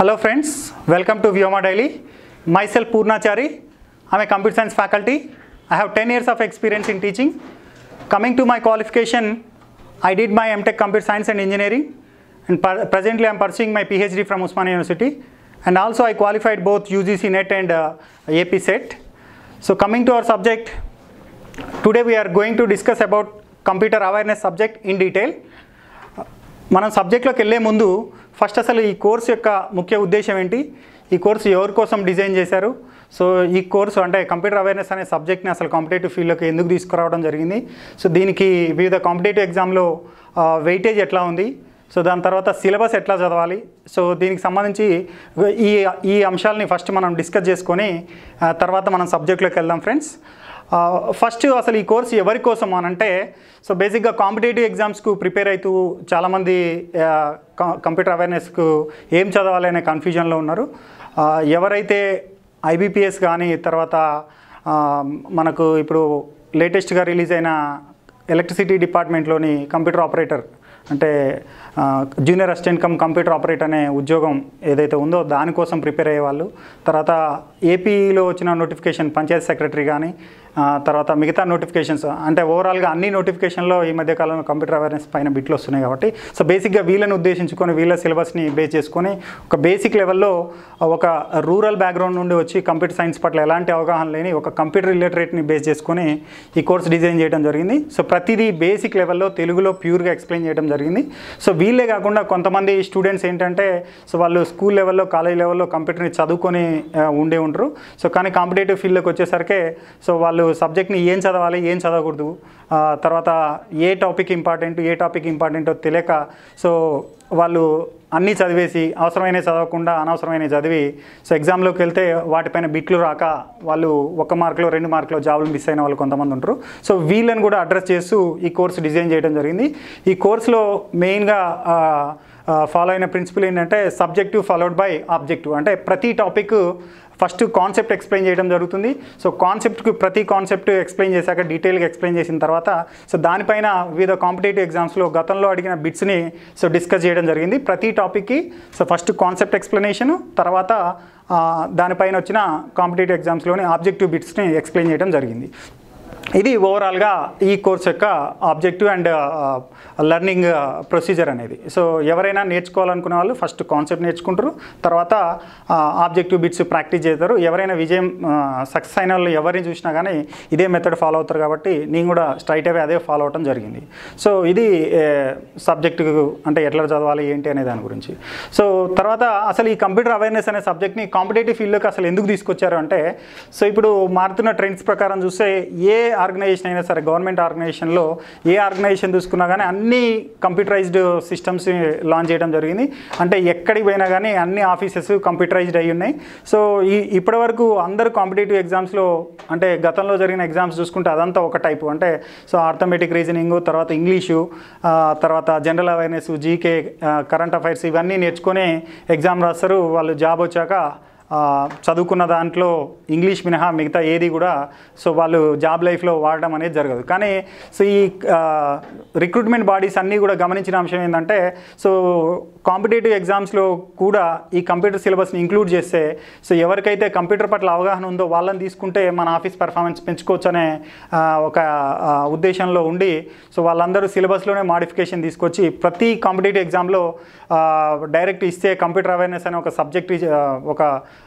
Hello friends, welcome to Vyoma Daily. Myself Purnachari. I'm a computer science faculty. I have 10 years of experience in teaching. Coming to my qualification, I did my MTech Computer Science and Engineering and per- presently I'm pursuing my PhD from Usmania University and also I qualified both UGC NET and uh, AP SET. So coming to our subject, today we are going to discuss about computer awareness subject in detail. మనం సబ్జెక్ట్లోకి వెళ్ళే ముందు first అసలు ఈ course యొక్క ముఖ్య ఉద్దేశం ఏంటి ఈ కోర్సు ఎవరి కోసం డిజైన్ చేశారు సో ఈ కోర్సు అంటే కంప్యూటర్ అవేర్నెస్ అనే సబ్జెక్ట్ని అసలు కాంపిటేటివ్ ఫీల్డ్లోకి ఎందుకు తీసుకురావడం జరిగింది సో దీనికి వివిధ కాంపిటేటివ్ ఎగ్జామ్లో వెయిటేజ్ ఎట్లా ఉంది సో దాని తర్వాత సిలబస్ ఎట్లా చదవాలి సో దీనికి సంబంధించి ఈ ఈ అంశాలని ఫస్ట్ మనం డిస్కస్ చేసుకొని ఆ, తర్వాత మనం సబ్జెక్ట్లోకి వెళ్దాం ఫ్రెండ్స్ ఫస్ట్ అసలు ఈ కోర్స్ ఎవరి కోసం అని అంటే సో బేసిక్గా కాంపిటేటివ్ ఎగ్జామ్స్కు ప్రిపేర్ అవుతూ చాలామంది కంప్యూటర్ అవేర్నెస్కు ఏం చదవాలి అనే కన్ఫ్యూజన్లో ఉన్నారు ఆ, ఎవరైతే ఐబీపీఎస్ కానీ తర్వాత ఆ, మనకు ఇప్పుడు లేటెస్ట్గా రిలీజ్ అయిన ఎలక్ట్రిసిటీ డిపార్ట్మెంట్లోని కంప్యూటర్ ఆపరేటర్ అంటే junior assistant cum computer operator అనే ఉద్యోగం ఏదైతే ఉందో దానికోసం ప్రిపేర్ అయ్యేవాళ్ళు తర్వాత ఏపీలో వచ్చిన నోటిఫికేషన్ పంచాయత్ సెక్రటరీ కానీ ఆ, తర్వాత మిగతా నోటిఫికేషన్స్ అంటే ఓవరాల్గా అన్ని నోటిఫికేషన్లో ఈ మధ్య కాలంలో కంప్యూటర్ అవేర్నెస్ పైన బిట్లు వస్తున్నాయి కాబట్టి సో బేసిక్గా వీళ్ళని ఉద్దేశించుకొని వీళ్ళ సిలబస్ని బేస్ చేసుకొని ఒక బేసిక్ లెవెల్లో ఒక రూరల్ బ్యాక్గ్రౌండ్ నుండి వచ్చి కంప్యూటర్ సైన్స్ పట్ల ఎలాంటి అవగాహన లేని ఒక కంప్యూటర్ రిలేటరేట్ని బేస్ చేసుకొని ఈ కోర్స్ డిజైన్ చేయడం జరిగింది సో ప్రతిదీ బేసిక్ లెవెల్లో తెలుగులో ప్యూర్గా ఎక్స్ప్లెయిన్ చేయడం జరిగింది సో వీళ్ళే కాకుండా కొంతమంది స్టూడెంట్స్ ఏంటంటే సో వాళ్ళు స్కూల్ లెవెల్లో కాలేజ్ లెవెల్లో కంప్యూటర్ని చదువుకొని ఆ, ఉండే ఉంటారు సో కానీ కాంపిటేటివ్ ఫీల్డ్లోకి వచ్చేసరికి సో వాళ్ళు సబ్జెక్ట్ని ఏం చదవాలి ఏం చదవకూడదు ఆ, తర్వాత ఏ టాపిక్ ఇంపార్టెంట్ ఏ టాపిక్ ఇంపార్టెంటో తెలియక సో వాళ్ళు అన్నీ చదివేసి అవసరమైన చదవకుండా అనవసరమైన చదివి సో ఎగ్జామ్లోకి వెళ్తే వాటిపైన బిట్లు రాక వాళ్ళు ఒక మార్కులో రెండు మార్కులో జాబులు మిస్ అయిన వాళ్ళు కొంతమంది ఉంటారు సో వీళ్ళని కూడా అడ్రస్ చేస్తూ ఈ కోర్స్ డిజైన్ చేయడం జరిగింది ఈ కోర్సులో మెయిన్గా ఫాలో అయిన ప్రిన్సిపల్ ఏంటంటే సబ్జెక్టివ్ ఫాలోడ్ బై ఆబ్జెక్టివ్ అంటే ప్రతి టాపిక్ ఫస్ట్ కాన్సెప్ట్ ఎక్స్ప్లెయిన్ చేయడం జరుగుతుంది సో కాన్సెప్ట్కి ప్రతి కాన్సెప్ట్ ఎక్స్ప్లెయిన్ చేశాక డీటెయిల్గా ఎక్స్ప్లెయిన్ చేసిన తర్వాత సో దానిపైన వివిధ కాంపిటేటివ్ ఎగ్జామ్స్లో గతంలో అడిగిన బిట్స్ని సో డిస్కస్ చేయడం జరిగింది ప్రతి టాపిక్కి సో ఫస్ట్ కాన్సెప్ట్ ఎక్స్ప్లెనేషను తర్వాత ఆ, దానిపైన వచ్చిన కాంపిటేటివ్ ఎగ్జామ్స్లోని ఆబ్జెక్టివ్ బిట్స్ని ఎక్స్ప్లెయిన్ చేయడం జరిగింది ఇది ఓవరాల్గా ఈ కోర్స్ యొక్క ఆబ్జెక్టివ్ అండ్ లెర్నింగ్ ప్రొసీజర్ అనేది సో ఎవరైనా నేర్చుకోవాలనుకునే వాళ్ళు ఫస్ట్ కాన్సెప్ట్ నేర్చుకుంటారు తర్వాత ఆబ్జెక్టివ్ బిట్స్ ప్రాక్టీస్ చేస్తారు ఎవరైనా విజయం సక్సెస్ అయిన వాళ్ళు ఎవరిని చూసినా కానీ ఇదే మెథడ్ ఫాలో అవుతారు కాబట్టి నేను కూడా స్ట్రైట్ అవే అదే ఫాలో అవటం జరిగింది సో ఇది సబ్జెక్టు అంటే ఎట్లా చదవాలి ఏంటి అనే దాని గురించి సో తర్వాత అసలు ఈ కంప్యూటర్ అవేర్నెస్ అనే సబ్జెక్ట్ని కాంపిటేటివ్ ఫీల్డ్లోకి అసలు ఎందుకు తీసుకొచ్చారు అంటే సో ఇప్పుడు మారుతున్న ట్రెండ్స్ ప్రకారం చూస్తే ఏ ఆర్గనైజేషన్ అయినా సరే గవర్నమెంట్ ఆర్గనైజేషన్లో ఏ ఆర్గనైజేషన్ చూసుకున్నా కానీ అన్ని కంప్యూటరైజ్డ్ సిస్టమ్స్ లాంచ్ చేయడం జరిగింది అంటే ఎక్కడికి పోయినా కానీ అన్ని ఆఫీసెస్ కంప్యూటరైజ్డ్ అయి ఉన్నాయి సో ఈ ఇప్పటివరకు అందరూ కాంపిటేటివ్ ఎగ్జామ్స్లో అంటే గతంలో జరిగిన ఎగ్జామ్స్ చూసుకుంటే అదంతా ఒక టైపు అంటే సో ఆర్థమెటిక్ రీజనింగ్ తర్వాత ఇంగ్లీషు ఆ, తర్వాత general awareness GK current affairs ఇవన్నీ నేర్చుకొని ఎగ్జామ్ రాస్తారు వాళ్ళు జాబ్ వచ్చాక ఆ, చదువుకున్న దాంట్లో ఇంగ్లీష్ మినహా మిగతా ఏది కూడా సో వాళ్ళు జాబ్ లైఫ్లో వాడడం అనేది జరగదు కానీ సో ఈ రిక్రూట్మెంట్ బాడీస్ అన్నీ కూడా గమనించిన అంశం ఏంటంటే సో కాంపిటేటివ్ ఎగ్జామ్స్లో కూడా ఈ కంప్యూటర్ సిలబస్ని ఇంక్లూడ్ చేస్తే సో ఎవరికైతే కంప్యూటర్ పట్ల అవగాహన ఉందో వాళ్ళని తీసుకుంటే మన ఆఫీస్ పెర్ఫార్మెన్స్ పెంచుకోవచ్చు అనే ఆ, ఒక ఆ, ఉద్దేశంలో ఉండి సో వాళ్ళందరూ సిలబస్లోనే మాడిఫికేషన్ తీసుకొచ్చి ప్రతి కాంపిటేటివ్ ఎగ్జామ్లో డైరెక్ట్ ఇస్తే కంప్యూటర్ అవేర్నెస్ అనే ఒక సబ్జెక్ట్ ఒక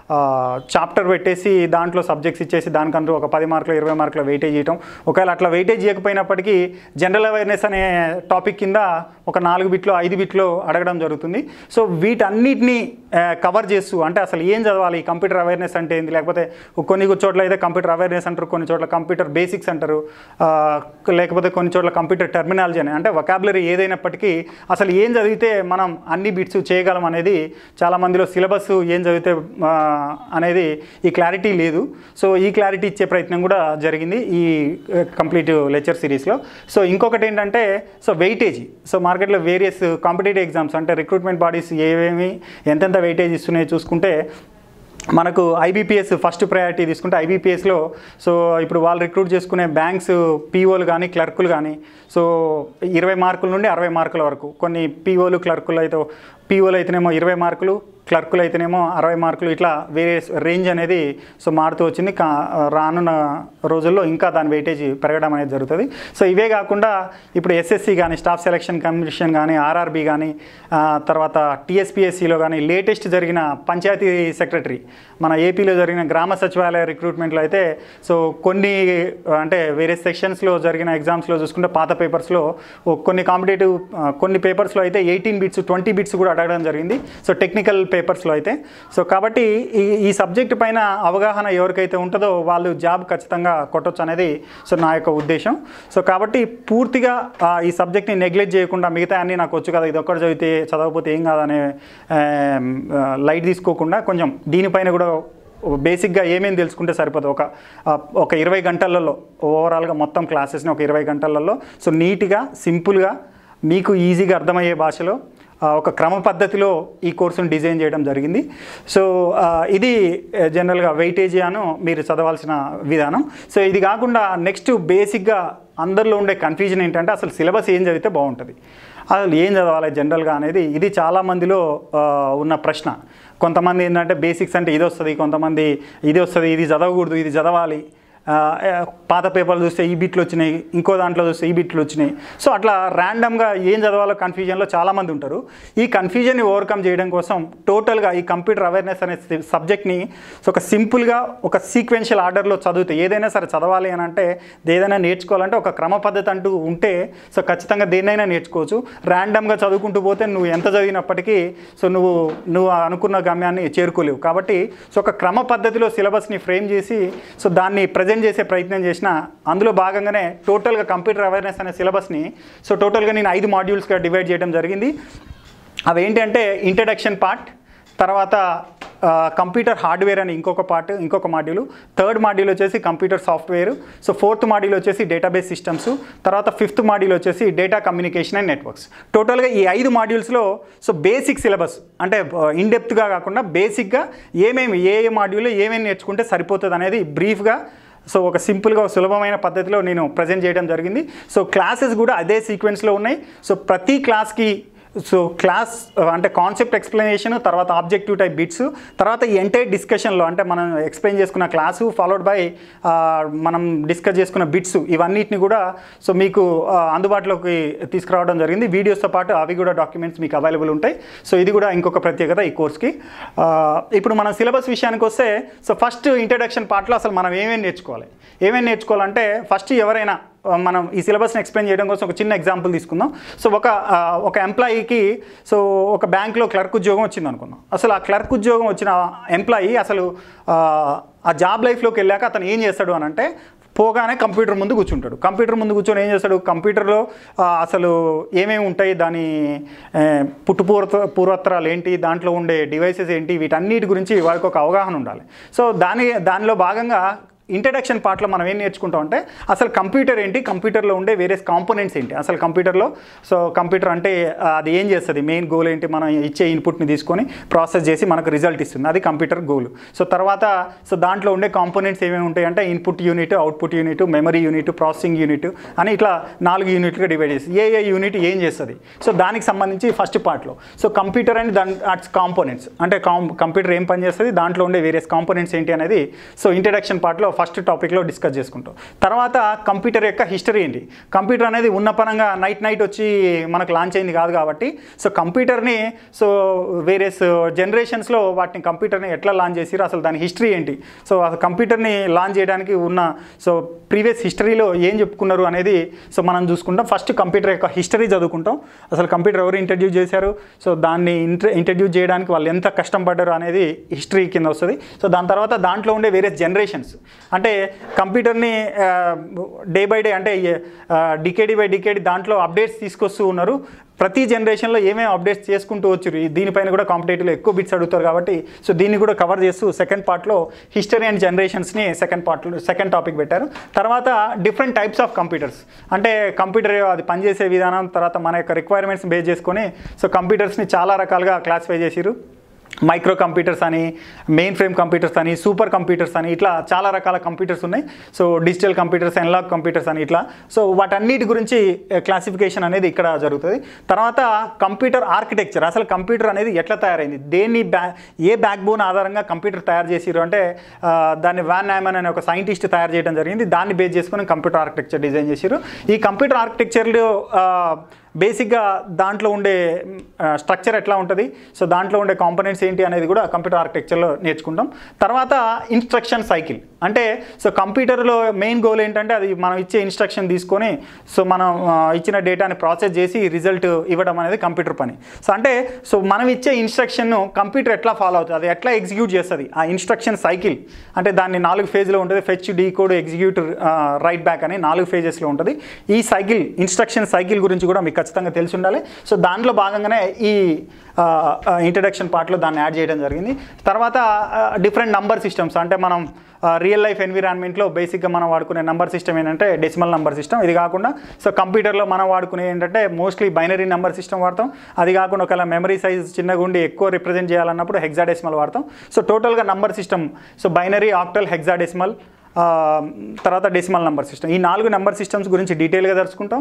చాప్టర్ పెట్టేసి దాంట్లో సబ్జెక్ట్స్ ఇచ్చేసి దానికంటూ ఒక పది మార్కులు ఇరవై మార్కులు వెయిటేజ్ ఇవ్వటం ఒకవేళ అట్లా వెయిటేజ్ ఇవ్వకపోయినప్పటికీ జనరల్ అవేర్నెస్ అనే టాపిక్ కింద ఒక నాలుగు బిట్లు ఐదు బిట్లు అడగడం జరుగుతుంది సో వీటన్నిటిని కవర్ చేస్తూ అంటే అసలు ఏం చదవాలి ఈ కంప్యూటర్ అవేర్నెస్ అంటే ఏంది లేకపోతే కొన్ని చోట్ల అయితే కంప్యూటర్ అవేర్నెస్ అంటారు కొన్ని చోట్ల కంప్యూటర్ బేసిక్స్ అంటారు ఆ, లేకపోతే కొన్ని చోట్ల కంప్యూటర్ టెర్మినాలజీ అని అంటే వకాబులరీ ఏదైనప్పటికీ అసలు ఏం చదివితే మనం అన్ని బిట్స్ చేయగలం అనేది చాలామందిలో సిలబస్ ఏం చదివితే ఆ, అనేది ఈ క్లారిటీ లేదు సో ఈ క్లారిటీ ఇచ్చే ప్రయత్నం కూడా జరిగింది ఈ కంప్లీట్ లెక్చర్ సిరీస్లో సో ఇంకొకటి ఏంటంటే సో వెయిటేజ్ సో మార్కెట్లో వేరియస్ కాంపిటేటివ్ ఎగ్జామ్స్ అంటే రిక్రూట్మెంట్ బాడీస్ ఏవేమి ఎంతెంత వెయిటేజ్ ఇస్తున్నాయో చూసుకుంటే మనకు ఐబీపీఎస్ ఫస్ట్ ప్రయారిటీ తీసుకుంటే ఐబీపీఎస్లో సో ఇప్పుడు వాళ్ళు రిక్రూట్ చేసుకునే బ్యాంక్స్ పీఓలు కానీ క్లర్కులు కానీ సో ఇరవై మార్కుల నుండి అరవై మార్కుల వరకు కొన్ని పీఓలు క్లర్కులు అయితే పీఓలు అయితేనేమో ఇరవై మార్కులు క్లర్కులు అయితేనేమో అరవై మార్కులు ఇట్లా వేరే రేంజ్ అనేది సో మారుతూ వచ్చింది కా రానున్న రోజుల్లో ఇంకా దాని వెయిటేజ్ పెరగడం అనేది జరుగుతుంది సో ఇవే కాకుండా ఇప్పుడు ఎస్ఎస్సి కానీ స్టాఫ్ సెలక్షన్ కమిషన్ కానీ ఆర్ఆర్బి కానీ ఆ, తర్వాత టీఎస్పిఎస్సిలో కానీ లేటెస్ట్ జరిగిన పంచాయతీ సెక్రటరీ మన ఏపీలో జరిగిన గ్రామ సచివాలయ రిక్రూట్మెంట్లో అయితే సో కొన్ని అంటే వేరే సెక్షన్స్లో జరిగిన ఎగ్జామ్స్లో చూసుకుంటే పాత పేపర్స్లో కొన్ని కాంపిటేటివ్ కొన్ని పేపర్స్లో అయితే ఎయిటీన్ బిట్స్ ట్వంటీ బిట్స్ కూడా అడగడం జరిగింది సో టెక్నికల్ పేపర్స్లో అయితే సో కాబట్టి ఈ ఈ సబ్జెక్ట్ పైన అవగాహన ఎవరికైతే ఉంటుందో వాళ్ళు జాబ్ ఖచ్చితంగా కొట్టొచ్చు అనేది సో నా యొక్క ఉద్దేశం సో కాబట్టి పూర్తిగా ఆ, ఈ సబ్జెక్ట్ని నెగ్లెక్ట్ చేయకుండా మిగతా అన్నీ నాకు వచ్చు కదా ఇది ఒక్కటి చదివితే చదవకపోతే ఏం కాదనే లైట్ తీసుకోకుండా కొంచెం దీనిపైన కూడా బేసిక్గా ఏమేమి తెలుసుకుంటే సరిపోదు ఒక ఆ, ఒక ఇరవై గంటలలో ఓవరాల్గా మొత్తం క్లాసెస్ని ఒక ఇరవై గంటలలో సో నీట్గా సింపుల్గా మీకు ఈజీగా అర్థమయ్యే భాషలో ఆ, ఒక క్రమ పద్ధతిలో ఈ కోర్సును డిజైన్ చేయడం జరిగింది సో ఆ, ఇది ఆ, జనరల్గా వెయిటేజీ అను మీరు చదవాల్సిన విధానం సో ఇది కాకుండా నెక్స్ట్ బేసిక్గా అందరిలో ఉండే కన్ఫ్యూజన్ ఏంటంటే అసలు సిలబస్ ఏం చదివితే బాగుంటుంది అసలు ఏం చదవాలి జనరల్గా అనేది ఇది చాలా మందిలో ఆ, ఉన్న ప్రశ్న కొంతమంది ఏంటంటే బేసిక్స్ అంటే ఇది వస్తుంది కొంతమంది ఇది వస్తుంది ఇది చదవకూడదు ఇది చదవాలి ఆ, పాత పేపర్లు చూస్తే ఈ బిట్లు వచ్చినాయి ఇంకో దాంట్లో చూస్తే ఈ బిట్లు వచ్చినాయి సో అట్లా ర్యాండమ్గా ఏం చదవాలో కన్ఫ్యూజన్లో చాలామంది ఉంటారు ఈ కన్ఫ్యూజన్ని ఓవర్కమ్ చేయడం కోసం టోటల్గా ఈ కంప్యూటర్ అవేర్నెస్ అనే సబ్జెక్ట్ని సో ఒక సింపుల్గా ఒక సీక్వెన్షియల్ ఆర్డర్లో చదివితే ఏదైనా సరే చదవాలి అని అంటే ఏదైనా నేర్చుకోవాలంటే ఒక క్రమ పద్ధతి అంటూ ఉంటే సో ఖచ్చితంగా దేన్నైనా నేర్చుకోవచ్చు ర్యాండమ్గా చదువుకుంటూ పోతే నువ్వు ఎంత చదివినప్పటికీ సో నువ్వు నువ్వు అనుకున్న గమ్యాన్ని చేరుకోలేవు కాబట్టి సో ఒక క్రమ పద్ధతిలో సిలబస్ని ఫ్రేమ్ చేసి సో దాన్ని ప్రజెంట్ చేసే ప్రయత్నం చేసిన అందులో భాగంగానే టోటల్గా కంప్యూటర్ అవేర్నెస్ అనే సిలబస్ని సో టోటల్గా నేను ఐదు మాడ్యూల్స్గా డివైడ్ చేయడం జరిగింది అవి ఏంటంటే ఇంట్రడక్షన్ పార్ట్ తర్వాత కంప్యూటర్ హార్డ్వేర్ అని ఇంకొక పార్ట్ ఇంకొక మాడ్యూల్ థర్డ్ మాడ్యూల్ వచ్చేసి computer software so fourth module వచ్చేసి డేటాబేస్ సిస్టమ్స్ తర్వాత ఫిఫ్త్ మాడ్యూల్ వచ్చేసి డేటా కమ్యూనికేషన్ అండ్ నెట్వర్క్స్ టోటల్గా ఈ ఐదు మాడ్యూల్స్లో సో బేసిక్ సిలబస్ అంటే ఇన్డెప్త్గా కాకుండా బేసిక్గా ఏమేమి ఏ ఏ మాడ్యూల్లో ఏమేమి నేర్చుకుంటే సరిపోతుంది అనేది బ్రీఫ్గా సో ఒక సింపుల్గా సులభమైన పద్ధతిలో నేను ప్రజెంట్ చేయడం జరిగింది సో క్లాసెస్ కూడా అదే సీక్వెన్స్లో ఉన్నాయి సో ప్రతి క్లాస్కి సో క్లాస్ అంటే కాన్సెప్ట్ ఎక్స్ప్లెనేషన్ తర్వాత ఆబ్జెక్టివ్ టైప్ బిట్స్ తర్వాత ఈ ఎంటైర్ డిస్కషన్లో అంటే మనం ఎక్స్ప్లెయిన్ చేసుకున్న క్లాసు ఫాలోడ్ బై మనం డిస్కస్ చేసుకున్న బిట్స్ ఇవన్నిటిని కూడా సో మీకు ఆ, అందుబాటులోకి తీసుకురావడం జరిగింది వీడియోస్తో పాటు అవి కూడా డాక్యుమెంట్స్ మీకు అవైలబుల్ ఉంటాయి సో ఇది కూడా ఇంకొక ప్రత్యేకత ఈ కోర్స్కి ఆ, ఇప్పుడు మన సిలబస్ విషయానికి వస్తే సో ఫస్ట్ ఇంట్రడక్షన్ పార్ట్లో అసలు మనం ఏమేమి నేర్చుకోవాలి ఏమేమి నేర్చుకోవాలంటే ఫస్ట్ ఎవరైనా ఆ, మనం ఈ సిలబస్ని ఎక్స్ప్లెయిన్ చేయడం కోసం ఒక చిన్న ఎగ్జాంపుల్ తీసుకుందాం సో ఒక ఆ, ఒక ఎంప్లాయీకి సో ఒక బ్యాంక్లో క్లర్క్ ఉద్యోగం వచ్చింది అనుకుందాం అసలు ఆ క్లర్క్ ఉద్యోగం వచ్చిన ఎంప్లాయీ అసలు ఆ, ఆ జాబ్ లైఫ్లోకి వెళ్ళాక అతను ఏం చేస్తాడు అని అంటే పోగానే కంప్యూటర్ ముందు కూర్చుంటాడు కంప్యూటర్ ముందు కూర్చొని ఏం చేస్తాడు కంప్యూటర్లో ఆ, అసలు ఏమేమి ఉంటాయి దాని ఆ, పుట్టు పూర్వ పూర్వత్రాలు ఏంటి దాంట్లో ఉండే డివైసెస్ ఏంటి వీటన్నిటి గురించి వారికి ఒక అవగాహన ఉండాలి సో దాని దానిలో భాగంగా ఇంట్రడక్షన్ పార్ట్లో మనం ఏం నేర్చుకుంటాం అంటే అసలు కంప్యూటర్ ఏంటి కంప్యూటర్లో ఉండే వేరే కాంపోనెంట్స్ ఏంటి అసలు కంప్యూటర్లో సో కంప్యూటర్ అంటే ఆ, అది ఏం చేస్తుంది మెయిన్ గోల్ ఏంటి మనం ఇచ్చే ఇన్పుట్ని తీసుకొని ప్రాసెస్ చేసి మనకు రిజల్ట్ ఇస్తుంది అది కంప్యూటర్ గోల్ సో తర్వాత సో దాంట్లో ఉండే కాంపోనెంట్స్ ఏమేమి ఉంటాయి అంటే input unit output unit memory unit processing unit అని ఇట్లా నాలుగు యూనిట్లుగా డివైడ్ చేసి ఏ ఏ యూనిట్ ఏం చేస్తుంది సో దానికి సంబంధించి ఫస్ట్ పార్ట్లో సో కంప్యూటర్ అండ్ దాని అట్స్ కాంపోనెంట్స్ అంటే కాం కంప్యూటర్ ఏం పని చేస్తుంది దాంట్లో ఉండే వేరియస్ కాంపోనెంట్స్ ఏంటి అనేది సో ఇంట్రడక్షన్ పార్ట్లో ఫస్ట్ టాపిక్లో డిస్కస్ చేసుకుంటాం తర్వాత కంప్యూటర్ యొక్క హిస్టరీ ఏంటి కంప్యూటర్ అనేది ఉన్న పరంగా నైట్ నైట్ వచ్చి మనకు లాంచ్ అయింది కాదు కాబట్టి సో కంప్యూటర్ని సో వేరియస్ జనరేషన్స్లో వాటిని కంప్యూటర్ని ఎట్లా లాంచ్ చేసిరో అసలు దాని హిస్టరీ ఏంటి సో అసలు కంప్యూటర్ని లాంచ్ చేయడానికి ఉన్న సో ప్రీవియస్ హిస్టరీలో ఏం చెప్పుకున్నారు అనేది సో మనం చూసుకుంటాం ఫస్ట్ కంప్యూటర్ యొక్క హిస్టరీ చదువుకుంటాం అసలు కంప్యూటర్ ఎవరు ఇంట్రడ్యూస్ చేశారు సో దాన్ని ఇంట్ర ఇంట్రడ్యూస్ చేయడానికి వాళ్ళు ఎంత కష్టం పడ్డారు అనేది హిస్టరీ కింద వస్తుంది సో దాని తర్వాత దాంట్లో ఉండే వేరే జనరేషన్స్ అంటే కంప్యూటర్ని డే బై డే అంటే డికేడి బై డికేడి దాంట్లో అప్డేట్స్ తీసుకొస్తూ ఉన్నారు ప్రతి జనరేషన్లో ఏమేమి అప్డేట్స్ చేసుకుంటూ వచ్చారు ఈ దీనిపైన కూడా కాంపిటేటివ్లో ఎక్కువ బిట్స్ అడుగుతారు కాబట్టి సో దీన్ని కూడా కవర్ చేస్తూ సెకండ్ పార్ట్లో హిస్టరీ అండ్ జనరేషన్స్ని సెకండ్ పార్ట్లో సెకండ్ టాపిక్ పెట్టారు తర్వాత డిఫరెంట్ టైప్స్ ఆఫ్ కంప్యూటర్స్ అంటే కంప్యూటర్ అది పనిచేసే విధానం తర్వాత మన యొక్క రిక్వైర్మెంట్స్ బేస్ చేసుకొని సో కంప్యూటర్స్ని చాలా రకాలుగా క్లాసిఫై చేసిరు మైక్రో కంప్యూటర్స్ అని మెయిన్ ఫ్రేమ్ కంప్యూటర్స్ అని సూపర్ కంప్యూటర్స్ అని ఇట్లా చాలా రకాల కంప్యూటర్స్ ఉన్నాయి so digital computers analog computers అని ఇట్లా సో వాటన్నిటి గురించి క్లాసిఫికేషన్ అనేది ఇక్కడ జరుగుతుంది తర్వాత కంప్యూటర్ ఆర్కిటెక్చర్ అసలు కంప్యూటర్ అనేది ఎట్లా తయారైంది దేన్ని బ్యా ఏ బ్యాక్ బోన్ ఆధారంగా కంప్యూటర్ తయారు చేసిరు అంటే ఆ, దాన్ని వ్యాన్ నాయమన్ అనే ఒక సైంటిస్ట్ తయారు చేయడం జరిగింది దాన్ని బేస్ చేసుకుని కంప్యూటర్ ఆర్కిటెక్చర్ డిజైన్ చేసిరు ఈ కంప్యూటర్ ఆర్కిటెక్చర్లో బేసిక్గా దాంట్లో ఉండే స్ట్రక్చర్ ఎట్లా ఉంటుంది సో దాంట్లో ఉండే కాంపనెంట్స్ ఏంటి అనేది కూడా కంప్యూటర్ ఆర్కిటెక్చర్లో నేర్చుకుంటాం తర్వాత ఇన్స్ట్రక్షన్ సైకిల్ అంటే సో కంప్యూటర్లో మెయిన్ గోల్ ఏంటంటే అది మనం ఇచ్చే ఇన్స్ట్రక్షన్ తీసుకొని సో మనం ఆ, ఇచ్చిన డేటాని ప్రాసెస్ చేసి రిజల్ట్ ఇవ్వడం అనేది కంప్యూటర్ పని సో అంటే సో మనం ఇచ్చే ఇన్స్ట్రక్షన్ను కంప్యూటర్ ఎట్లా ఫాలో అవుతుంది అది ఎట్లా ఎగ్జిక్యూట్ చేస్తుంది ఆ ఇన్స్ట్రక్షన్ సైకిల్ అంటే దాన్ని నాలుగు ఫేజ్లో ఉంటుంది fetch decode execute write back అని నాలుగు ఫేజెస్లో ఉంటుంది ఈ సైకిల్ ఇన్స్ట్రక్షన్ సైకిల్ గురించి కూడా మీకు ఖచ్చితంగా తెలిసి ఉండాలి సో దాంట్లో భాగంగానే ఈ ఇంట్రడక్షన్ పార్ట్లో దాన్ని యాడ్ చేయడం జరిగింది తర్వాత డిఫరెంట్ నంబర్ సిస్టమ్స్ అంటే మనం రియల్ లైఫ్ ఎన్విరాన్మెంట్లో బేసిక్గా మనం వాడుకునే నంబర్ సిస్టమ్ ఏంటంటే డెసిమల్ నంబర్ సిస్టమ్ ఇది కాకుండా సో కంప్యూటర్లో మనం వాడుకునే ఏంటంటే మోస్ట్లీ బైనరీ నంబర్ సిస్టమ్ వాడతాం అది కాకుండా ఒకవేళ మెమరీ సైజ్ చిన్నగా ఉండి ఎక్కువ రిప్రజెంట్ చేయాలన్నప్పుడు హెక్సాడెసిమల్ వాడతాం సో టోటల్గా number system so binary octal hexadecimal తర్వాత డెసిమల్ నంబర్ సిస్టమ్ ఈ నాలుగు నంబర్ సిస్టమ్స్ గురించి డీటెయిల్గా తెలుసుకుంటాం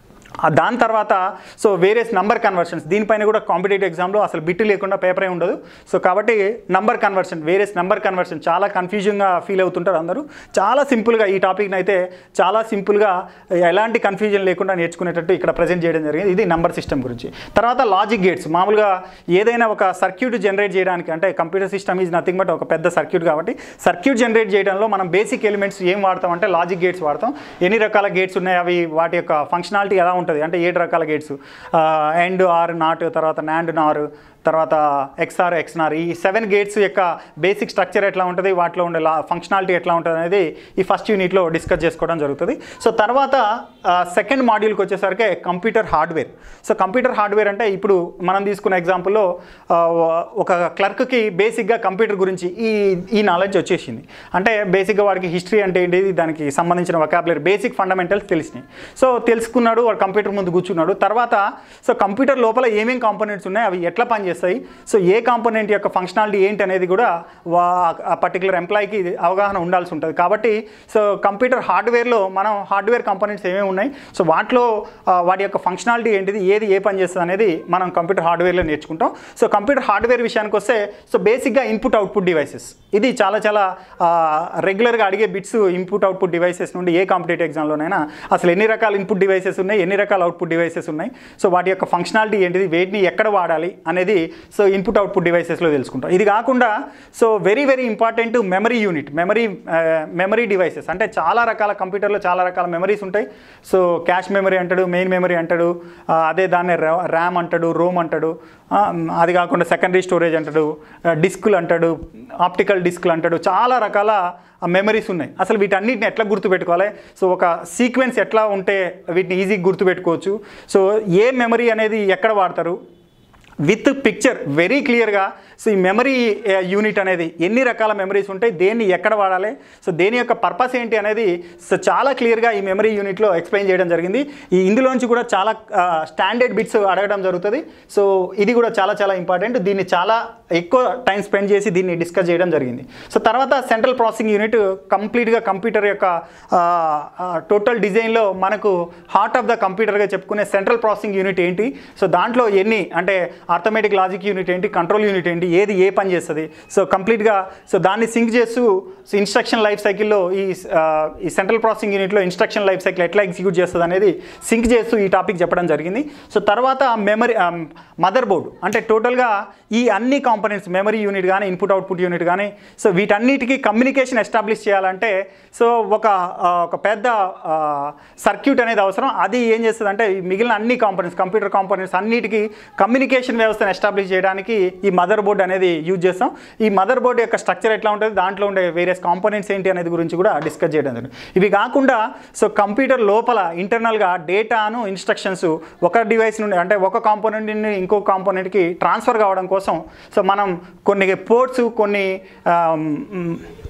ఆ దాని తర్వాత సో వేరియస్ నంబర్ కన్వర్షన్స్ దీనిపైన కూడా కాంపిటేటివ్ ఎగ్జామ్లో అసలు బిట్టు లేకుండా పేపరే ఉండదు సో కాబట్టి number conversion various number conversion చాలా కన్ఫ్యూజన్గా ఫీల్ అవుతుంటారు అందరూ చాలా సింపుల్గా ఈ టాపిక్ని అయితే చాలా సింపుల్గా ఎలాంటి కన్ఫ్యూజన్ లేకుండా నేర్చుకునేటట్టు ఇక్కడ ప్రజెంట్ చేయడం జరిగింది ఇది నంబర్ సిస్టమ్ గురించి తర్వాత లాజిక్ గేట్స్ మామూలుగా ఏదైనా ఒక సర్క్యూట్ జనరేట్ చేయడానికి అంటే computer system is nothing but ఒక పెద్ద సర్క్యూట్ కాబట్టి సర్క్యూట్ జనరేట్ చేయడంలో మనం బేసిక్ ఎలిమెంట్స్ ఏం వాడతాం అంటే లాజిక్ గేట్స్ వాడతాం ఎన్ని రకాల గేట్స్ ఉన్నాయి అవి వాటి యొక్క ఫంక్షనాలిటీ ఎలా ఉంటుంది అంటే ఏడు రకాల గేట్స్ అండ్ ఆర్ నాట్ తర్వాత నాండ్ నార్ తర్వాత ఎక్స్ఆర్ ఎక్స్నార్ ఈ సెవెన్ గేట్స్ యొక్క బేసిక్ స్ట్రక్చర్ ఎట్లా ఉంటుంది వాటిలో ఉండే లా ఫంక్షనాలిటీ ఎట్లా ఉంటుంది అనేది ఈ ఫస్ట్ యూనిట్లో డిస్కస్ చేసుకోవడం జరుగుతుంది సో తర్వాత సెకండ్ మాడ్యూల్కి వచ్చేసరికి computer hardware so computer hardware అంటే ఇప్పుడు మనం తీసుకున్న ఎగ్జాంపుల్లో ఆ, ఒక క్లర్క్కి బేసిక్గా కంప్యూటర్ గురించి ఈ ఈ నాలెడ్జ్ వచ్చేసింది అంటే బేసిక్గా వాడికి హిస్టరీ అంటే ఏంటి దానికి సంబంధించిన వకాబులరీ బేసిక్ ఫండమెంటల్స్ తెలిసినాయి సో తెలుసుకున్నాడు వాడు కంప్యూటర్ ముందు కూర్చున్నాడు తర్వాత సో కంప్యూటర్ లోపల ఏమేం కాంపోనెంట్స్ ఉన్నాయి అవి ఎట్లా పనిచేస్తాయి సో ఏ కాంపోనెంట్ యొక్క ఫంక్షనాలిటీ ఏంటి అనేది కూడా వా ఆ పర్టికులర్ ఎంప్లాయీకి అవగాహన ఉండాల్సి ఉంటుంది కాబట్టి సో కంప్యూటర్ హార్డ్వేర్లో మనం హార్డ్వేర్ కాంపోనెంట్స్ ఏమేమి ఉన్నాయి సో వాటిలో ఆ, వాటి యొక్క ఫంక్షనాలిటీ ఏంటిది ఏది ఏ పని చేస్తుంది అనేది మనం కంప్యూటర్ హార్డ్వేర్లో నేర్చుకుంటాం సో కంప్యూటర్ హార్డ్వేర్ విషయానికి వస్తే సో బేసిక్గా ఇన్పుట్ అవుట్పుట్ డివైసెస్ ఇది చాలా చాలా రెగ్యులర్గా అడిగే బిట్స్ ఇన్పుట్ అవుట్పుట్ డివైసెస్ నుండి ఏ కాంపిటేటివ్ ఎగ్జామ్లోనైనా అసలు ఎన్ని రకాల ఇన్పుట్ డివైసెస్ ఉన్నాయి ఎన్ని రకాల అవుట్పుట్ డివైసెస్ ఉన్నాయి సో వాటి యొక్క ఫంక్షనాలిటీ ఏంటిది వేటిని ఎక్కడ వాడాలి అనేది సో ఇన్పుట్ అవుట్పుట్ డివైసెస్లో తెలుసుకుంటాం ఇది కాకుండా so very very important memory unit memory memory devices అంటే చాలా రకాల కంప్యూటర్లో చాలా రకాల మెమరీస్ ఉంటాయి సో క్యాష్ మెమరీ అంటాడు మెయిన్ మెమరీ అంటాడు ఆ, అదే దాన్ని ర్యామ్ అంటాడు రోమ్ అంటాడు ఆ, అది కాకుండా సెకండరీ స్టోరేజ్ అంటాడు డిస్కులు అంటాడు ఆప్టికల్ డిస్కులు అంటాడు చాలా రకాల మెమరీస్ ఉన్నాయి అసలు వీటన్నిటిని ఎట్లా గుర్తుపెట్టుకోవాలి సో ఒక సీక్వెన్స్ ఎట్లా ఉంటే వీటిని ఈజీగా గుర్తుపెట్టుకోవచ్చు సో ఏ మెమరీ అనేది ఎక్కడ వాడతారు విత్ పిక్చర్ వెరీ క్లియర్గా సో ఈ మెమరీ యూనిట్ అనేది ఎన్ని రకాల మెమరీస్ ఉంటాయి దేన్ని ఎక్కడ వాడాలి సో దేని యొక్క పర్పస్ ఏంటి అనేది సో చాలా క్లియర్గా ఈ మెమరీ యూనిట్లో ఎక్స్ప్లెయిన్ చేయడం జరిగింది ఈ ఇందులోంచి కూడా చాలా స్టాండర్డ్ బిట్స్ అడగడం జరుగుతుంది సో ఇది కూడా చాలా చాలా ఇంపార్టెంట్ దీన్ని చాలా ఎక్కువ టైం స్పెండ్ చేసి దీన్ని డిస్కస్ చేయడం జరిగింది సో తర్వాత సెంట్రల్ ప్రాసెసింగ్ యూనిట్ కంప్లీట్గా కంప్యూటర్ యొక్క టోటల్ డిజైన్లో మనకు హార్ట్ ఆఫ్ ద కంప్యూటర్గా చెప్పుకునే సెంట్రల్ ప్రాసెసింగ్ యూనిట్ ఏంటి సో దాంట్లో ఎన్ని అంటే ఆర్థమెటిక్ లాజిక్ యూనిట్ ఏంటి కంట్రోల్ యూనిట్ ఏంటి ఏది ఏ పని చేస్తుంది సో కంప్లీట్గా సో దాన్ని సింక్ చేస్తూ సో ఇన్స్ట్రక్షన్ లైఫ్ సైకిల్లో ఈ ఆ, ఈ సెంట్రల్ ప్రాసెసింగ్ యూనిట్లో ఇన్స్ట్రక్షన్ లైఫ్ సైకిల్ ఎట్లా ఎగ్జిక్యూట్ చేస్తుంది అనేది సింక్ చేస్తూ ఈ టాపిక్ చెప్పడం జరిగింది సో తర్వాత మెమరీ మదర్ బోర్డ్ అంటే టోటల్గా ఈ అన్ని కాంపనెంట్స్ మెమరీ యూనిట్ కానీ ఇన్పుట్ అవుట్పుట్ యూనిట్ కానీ సో వీటన్నిటికీ కమ్యూనికేషన్ ఎస్టాబ్లిష్ చేయాలంటే సో ఒక ఆ, ఒక పెద్ద సర్క్యూట్ అనేది అవసరం అది ఏం చేస్తుంది అంటే ఈ మిగిలిన అన్ని కాంపనెంట్స్ కంప్యూటర్ కాంపనెంట్స్ అన్నిటికీ కమ్యూనికేషన్ వ్యవస్థను ఎస్టాబ్లిష్ చేయడానికి ఈ మదర్ బోర్డ్ అనేది యూజ్ చేస్తాం ఈ మదర్ బోర్డ్ యొక్క స్ట్రక్చర్ ఎట్లా ఉంటుంది దాంట్లో ఉండే వేరియస్ కాంపోనెంట్స్ ఏంటి అనేది గురించి కూడా డిస్కస్ చేయడం జరిగింది ఇవి కాకుండా సో కంప్యూటర్ లోపల ఇంటర్నల్గా డేటాను ఇన్స్ట్రక్షన్స్ ఒక డివైస్ నుండి అంటే ఒక కాంపోనెంట్ నుండి ఇంకో కాంపోనెంట్కి ట్రాన్స్ఫర్ కావడం కోసం సో మనం కొన్ని పోర్ట్స్ కొన్ని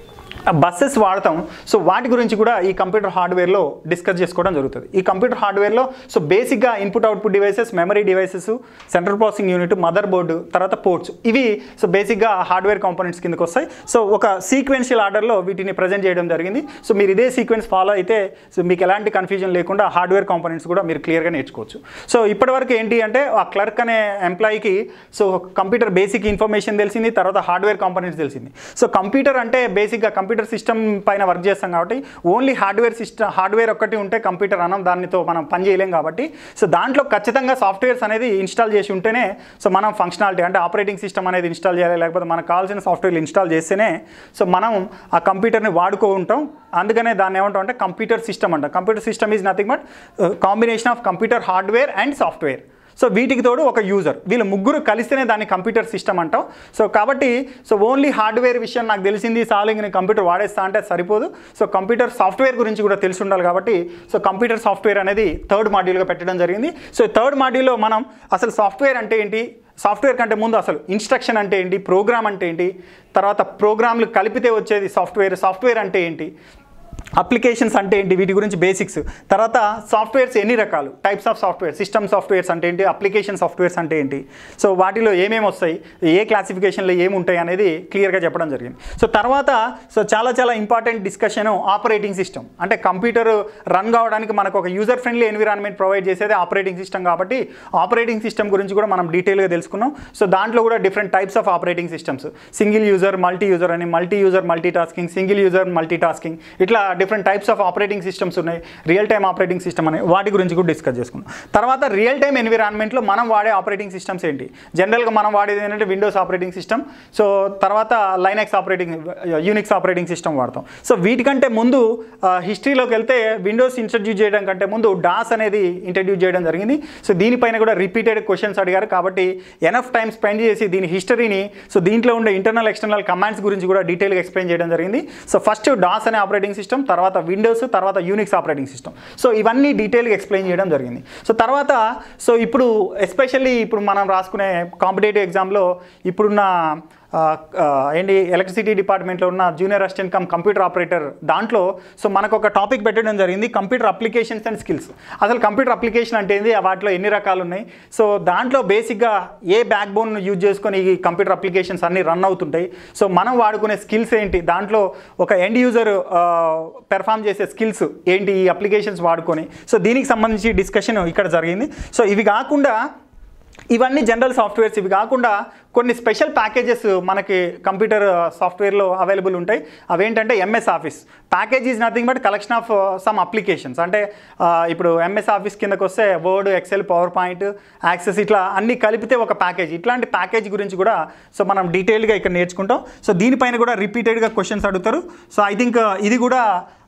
బస్సెస్ వాడతాం సో వాటి గురించి కూడా ఈ కంప్యూటర్ హార్డ్వేర్లో డిస్కస్ చేసుకోవడం జరుగుతుంది ఈ కంప్యూటర్ హార్డ్వేర్లో సో బేసిక్గా input output devices memory devices central processing unit motherboard తర్వాత పోర్ట్స్ ఇవి సో బేసిక్గా హార్డ్వేర్ కాంపోనెంట్స్ కిందకి వస్తాయి సో ఒక సీక్వెన్షియల్ ఆర్డర్లో వీటిని ప్రజెంట్ చేయడం జరిగింది సో మీరు ఇదే సీక్వెన్స్ ఫాలో అయితే సో మీకు ఎలాంటి కన్ఫ్యూజన్ లేకుండా హార్డ్వేర్ కాంపోనెంట్స్ కూడా మీరు క్లియర్గా నేర్చుకోవచ్చు సో ఇప్పటివరకు ఏంటి అంటే ఆ క్లర్క్ అనే ఎంప్లాయీకి సో కంప్యూటర్ బేసిక్ ఇన్ఫర్మేషన్ తెలిసింది తర్వాత హార్డ్వేర్ కాంపోనెంట్స్ తెలిసింది సో కంప్యూటర్ అంటే బేసిక్గా కంప్యూటర్ సిస్టమ్ పైన వర్క్ చేస్తాం కాబట్టి ఓన్లీ హార్డ్వేర్ సిస్టమ్ హార్డ్వేర్ ఒక్కటి ఉంటే కంప్యూటర్ అనం దానితో మనం పని చేయలేం కాబట్టి సో దాంట్లో ఖచ్చితంగా సాఫ్ట్వేర్స్ అనేది ఇన్స్టాల్ చేసి ఉంటేనే సో మనం ఫంక్షనాలిటీ అంటే ఆపరేటింగ్ సిస్టమ్ అనేది ఇన్స్టాల్ చేయాలి లేకపోతే మనకు కావాల్సిన సాఫ్ట్వేర్లు ఇన్స్టాల్ చేస్తేనే సో మనం ఆ కంప్యూటర్ని వాడుకో ఉంటాం అందుకనే దాన్ని ఏమంటాం అంటే కంప్యూటర్ సిస్టమ్ అంటాం computer system is nothing but combination of computer hardware and software so వీటికి తోడు ఒక యూజర్ వీళ్ళు ముగ్గురు కలిస్తేనే దాన్ని కంప్యూటర్ సిస్టమ్ అంటాం సో కాబట్టి సో ఓన్లీ హార్డ్వేర్ విషయం నాకు తెలిసింది సాలింగ్ నేను కంప్యూటర్ వాడేస్తా అంటే సరిపోదు సో కంప్యూటర్ సాఫ్ట్వేర్ గురించి కూడా తెలిసి ఉండాలి కాబట్టి సో కంప్యూటర్ సాఫ్ట్వేర్ అనేది థర్డ్ మాడ్యూల్గా పెట్టడం జరిగింది సో థర్డ్ మాడ్యూల్లో మనం అసలు సాఫ్ట్వేర్ అంటే ఏంటి సాఫ్ట్వేర్ కంటే ముందు అసలు ఇన్స్ట్రక్షన్ అంటే ఏంటి ప్రోగ్రామ్ అంటే ఏంటి తర్వాత ప్రోగ్రామ్లు కలిపితే వచ్చేది సాఫ్ట్వేర్ సాఫ్ట్వేర్ అంటే ఏంటి అప్లికేషన్స్ అంటే ఏంటి వీటి గురించి బేసిక్స్ తర్వాత సాఫ్ట్వేర్స్ ఎన్ని రకాలు types of software system softwares అంటే ఏంటి అప్లికేషన్ సాఫ్ట్వేర్స్ అంటే ఏంటి సో వాటిలో ఏమేమి వస్తాయి ఏ క్లాసిఫికేషన్లో ఏమి ఉంటాయి అనేది క్లియర్గా చెప్పడం జరిగింది సో తర్వాత సో చాలా చాలా ఇంపార్టెంట్ డిస్కషన్ ఆపరేటింగ్ సిస్టమ్ అంటే కంప్యూటర్ రన్ కావడానికి మనకు ఒక యూజర్ ఫ్రెండ్లీ ఎన్విరాన్మెంట్ ప్రొవైడ్ చేసేది ఆపరేటింగ్ సిస్టమ్ కాబట్టి ఆపరేటింగ్ సిస్టమ్ గురించి కూడా మనం డీటెయిల్గా తెలుసుకున్నాం సో దాంట్లో కూడా different types of operating systems single user multi user అని multi user multi tasking single user multi tasking ఇట్లా different types of operating systems ఉన్నాయి రియల్ టైమ్ ఆపరేటింగ్ సిస్టమ్ అని వాటి గురించి కూడా డిస్కస్ చేసుకున్నాం తర్వాత రియల్ టైమ్ ఎన్విరాన్మెంట్లో మనం వాడే ఆపరేటింగ్ సిస్టమ్స్ ఏంటి జనరల్గా మనం వాడేది ఏంటంటే విండోస్ ఆపరేటింగ్ సిస్టమ్ సో తర్వాత Linux operating Unix operating system వాడతాం సో వీటికంటే ముందు హిస్టరీలోకి వెళ్తే విండోస్ ఇంట్రడ్యూస్ చేయడం కంటే ముందు డాస్ అనేది ఇంట్రడ్యూస్ చేయడం జరిగింది సో దీనిపైన కూడా రిపీటెడ్ క్వశ్చన్స్ అడిగారు కాబట్టి ఎనఫ్ టైం స్పెండ్ చేసి దీని హిస్టరీని సో దీంట్లో ఉండే ఇంటర్నల్ ఎక్స్టర్నల్ కమాండ్స్ గురించి కూడా డీటెయిల్గా ఎక్స్ప్లెయిన్ చేయడం జరిగింది సో ఫస్ట్ డాస్ అనే ఆపరేటింగ్ సిస్టమ్ తర్వాత విండోస్ తర్వాత యూనిక్స్ ఆపరేటింగ్ సిస్టమ్ సో ఇవన్నీ డీటెయిల్గా ఎక్స్ప్లెయిన్ చేయడం జరిగింది సో తర్వాత సో ఇప్పుడు ఎస్పెషల్లీ ఇప్పుడు మనం రాసుకునే కాంపిటేటివ్ ఎగ్జామ్లో ఇప్పుడున్న ఆ, ఆ, ఏంటి ఎలక్ట్రిసిటీ డిపార్ట్మెంట్లో ఉన్న junior assistant cum computer operator దాంట్లో సో మనకు ఒక టాపిక్ పెట్టడం జరిగింది కంప్యూటర్ అప్లికేషన్స్ అండ్ స్కిల్స్ అసలు కంప్యూటర్ అప్లికేషన్ అంటే ఏంది వాటిలో ఎన్ని రకాలు ఉన్నాయి సో దాంట్లో బేసిక్గా ఏ బ్యాక్ బోన్ యూజ్ చేసుకొని ఈ కంప్యూటర్ అప్లికేషన్స్ అన్ని రన్ అవుతుంటాయి సో మనం వాడుకునే స్కిల్స్ ఏంటి దాంట్లో ఒక ఎండ్ యూజర్ పెర్ఫామ్ చేసే స్కిల్స్ ఏంటి ఈ అప్లికేషన్స్ వాడుకొని సో దీనికి సంబంధించి డిస్కషన్ ఇక్కడ జరిగింది సో ఇవి కాకుండా ఇవన్నీ జనరల్ సాఫ్ట్వేర్స్ ఇవి కాకుండా కొన్ని స్పెషల్ ప్యాకేజెస్ మనకి కంప్యూటర్ సాఫ్ట్వేర్లో అవైలబుల్ ఉంటాయి అవేంటంటే MS Office package is nothing but collection of some applications అంటే ఆ, ఇప్పుడు ఎంఎస్ ఆఫీస్ కిందకు వస్తే Word Excel PowerPoint Access ఇట్లా అన్ని కలిపితే ఒక ప్యాకేజ్ ఇట్లాంటి ప్యాకేజ్ గురించి కూడా సో మనం డీటెయిల్గా ఇక్కడ నేర్చుకుంటాం సో దీనిపైన కూడా రిపీటెడ్గా క్వశ్చన్స్ అడుగుతారు సో ఐ థింక్ ఇది కూడా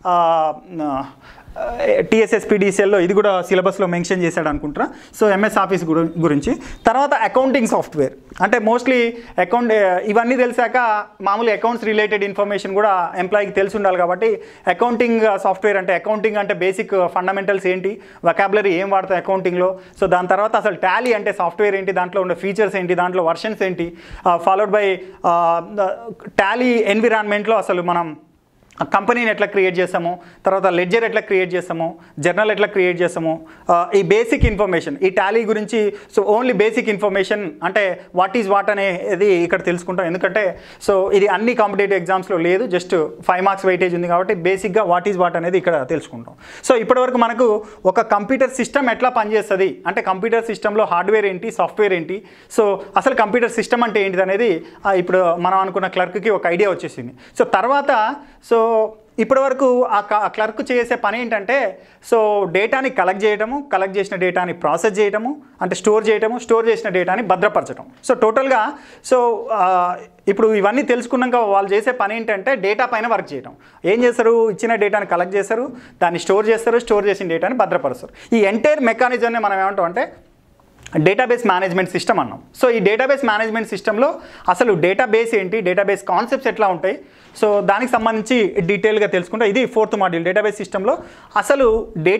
టీఎస్ఎస్పీడీసీఎల్లో ఇది కూడా సిలబస్లో మెన్షన్ చేశాడు అనుకుంటారా సో ఎంఎస్ ఆఫీస్ గురి- గురించి తర్వాత అకౌంటింగ్ సాఫ్ట్వేర్ అంటే మోస్ట్లీ అకౌంట్ ఇవన్నీ తెలిసాక మామూలు అకౌంట్స్ రిలేటెడ్ ఇన్ఫర్మేషన్ కూడా ఎంప్లాయీకి తెలిసి ఉండాలి కాబట్టి అకౌంటింగ్ సాఫ్ట్వేర్ అంటే అకౌంటింగ్ అంటే బేసిక్ ఫండమెంటల్స్ ఏంటి వకాబులరీ ఏం వాడతాం అకౌంటింగ్లో సో దాని తర్వాత అసలు టాలీ అంటే సాఫ్ట్వేర్ ఏంటి దాంట్లో ఉండే ఫీచర్స్ ఏంటి దాంట్లో వర్షన్స్ ఏంటి ఫాలోడ్ బై టాలీ ఎన్విరాన్మెంట్లో అసలు మనం ఆ కంపెనీని ఎట్లా క్రియేట్ చేస్తాము తర్వాత లెడ్జర్ ఎట్లా క్రియేట్ చేస్తాము జర్నల్ ఎట్లా క్రియేట్ చేస్తాము ఆ, ఈ బేసిక్ ఇన్ఫర్మేషన్ ఈ టాలీ గురించి సో ఓన్లీ బేసిక్ ఇన్ఫర్మేషన్ అంటే వాట్ ఈజ్ వాట్ అనేది ఇక్కడ తెలుసుకుంటాం ఎందుకంటే సో ఇది అన్ని కాంపిటేటివ్ ఎగ్జామ్స్లో లేదు జస్ట్ ఫైవ్ మార్క్స్ వెయిటేజ్ ఉంది కాబట్టి బేసిక్గా వాట్ ఈజ్ వాట్ అనేది ఇక్కడ తెలుసుకుంటాం సో ఇప్పటివరకు మనకు ఒక కంప్యూటర్ సిస్టమ్ ఎట్లా పనిచేస్తుంది అంటే కంప్యూటర్ సిస్టంలో హార్డ్వేర్ ఏంటి సాఫ్ట్వేర్ ఏంటి సో అసలు కంప్యూటర్ సిస్టమ్ అంటే ఏంటిది అనేది ఆ, ఇప్పుడు మనం అనుకున్న క్లర్క్కి ఒక ఐడియా వచ్చేసింది సో తర్వాత సో ఇప్పటివరకు ఆ క- ఆ క్లర్క్ చేసే పని ఏంటంటే సో డేటాని కలెక్ట్ చేయడము కలెక్ట్ చేసిన డేటాని ప్రాసెస్ చేయడము అంటే స్టోర్ చేయడము స్టోర్ చేసిన డేటాని భద్రపరచడం సో టోటల్గా సో ఆ, ఇప్పుడు ఇవన్నీ తెలుసుకున్నాక వాళ్ళు చేసే పని ఏంటంటే డేటా పైన వర్క్ చేయడం ఏం చేస్తారు ఇచ్చిన డేటాని కలెక్ట్ చేస్తారు దాన్ని స్టోర్ చేస్తారు స్టోర్ చేసిన డేటాని భద్రపరుస్తారు ఈ ఎంటైర్ మెకానిజంని మనం ఏమంటాం అంటే డేటాబేస్ మేనేజ్మెంట్ సిస్టమ్ అన్నాం సో ఈ డేటాబేస్ మేనేజ్మెంట్ సిస్టంలో అసలు డేటాబేస్ ఏంటి డేటాబేస్ కాన్సెప్ట్స్ ఎట్లా ఉంటాయి సో దానికి సంబంధించి డీటెయిల్గా తెలుసుకుంటే ఇది ఫోర్త్ మాడ్యూల్ డేటాబేస్ సిస్టంలో అసలు డేటా